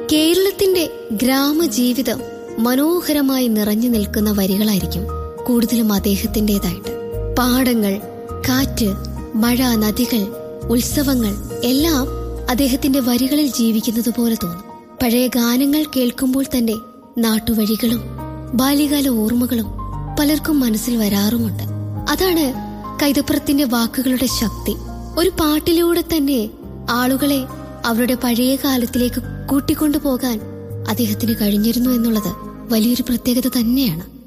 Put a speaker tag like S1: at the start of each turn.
S1: കേരളത്തിന്റെ ഗ്രാമജീവിതം മനോഹരമായി നിറഞ്ഞു നിൽക്കുന്ന വരികളായിരിക്കും കൂടുതലും അദ്ദേഹത്തിൻ്റെതായിട്ട് പാടങ്ങൾ കാറ്റ് മഴ നദികൾ ഉത്സവങ്ങൾ എല്ലാം അദ്ദേഹത്തിന്റെ വരികളിൽ ജീവിക്കുന്നത് പോലെ തോന്നും പഴയ ഗാനങ്ങൾ കേൾക്കുമ്പോൾ തന്നെ നാട്ടുവഴികളും ബാല്യകാല ഓർമ്മകളും പലർക്കും മനസ്സിൽ വരാറുമുണ്ട് അതാണ് കൈതപ്പുറത്തിന്റെ വാക്കുകളുടെ ശക്തി ഒരു പാട്ടിലൂടെ തന്നെ ആളുകളെ അവരുടെ പഴയ കാലത്തിലേക്ക് കൂട്ടിക്കൊണ്ടുപോകാൻ അദ്ദേഹത്തിന് കഴിഞ്ഞിരുന്നു എന്നുള്ളത് വലിയൊരു പ്രത്യേകത തന്നെയാണ്